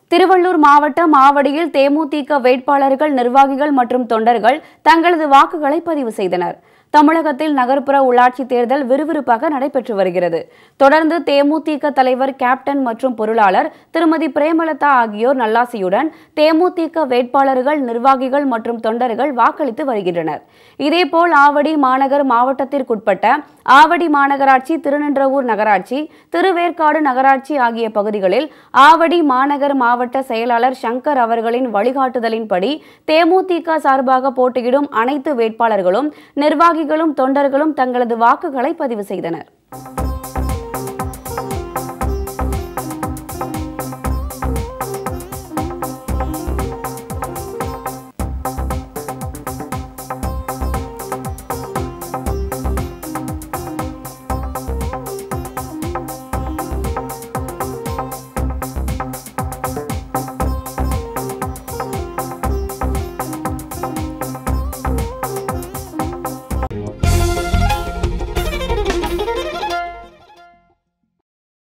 திருவள்ளூர் மாவட்டம் ஆவடியில் தேமுதிக வேட்பாளர்கள் நிர்வாகிகள் மற்றும் தொண்டர்கள் தங்களது வாக்குகளை பதிவு செய்தனர் தமிழகத்தில் நகர்ப்புற உள்ளாட்சி தேர்தல் விறுவிறுப்பாக நடைபெற்று வருகிறது தொடர்ந்து தேமுதிக தலைவர் கேப்டன் மற்றும் பொருளாளர் திருமதி பிரேமலதா ஆகியோர் நல்லாசியுடன் தேமுதிக வேட்பாளர்கள் நிர்வாகிகள் மற்றும் தொண்டர்கள் வாக்களித்து வருகின்றனர் இதேபோல் ஆவடி மாநகர் மாவட்டத்திற்குட்பட்ட ஆவடி மாநகராட்சி திருநின்றவூர் நகராட்சி திருவேற்காடு நகராட்சி ஆகிய பகுதிகளில் ஆவடி மாநகர் மாவட்ட செயலாளர் சங்கர் அவர்களின் வழிகாட்டுதலின்படி தேமுதிக சார்பாக போட்டியிடும் அனைத்து வேட்பாளர்களும் நிர்வாகிகளும் தொண்டர்களும் தங்களது வாக்குகளை பதிவு செய்தனர்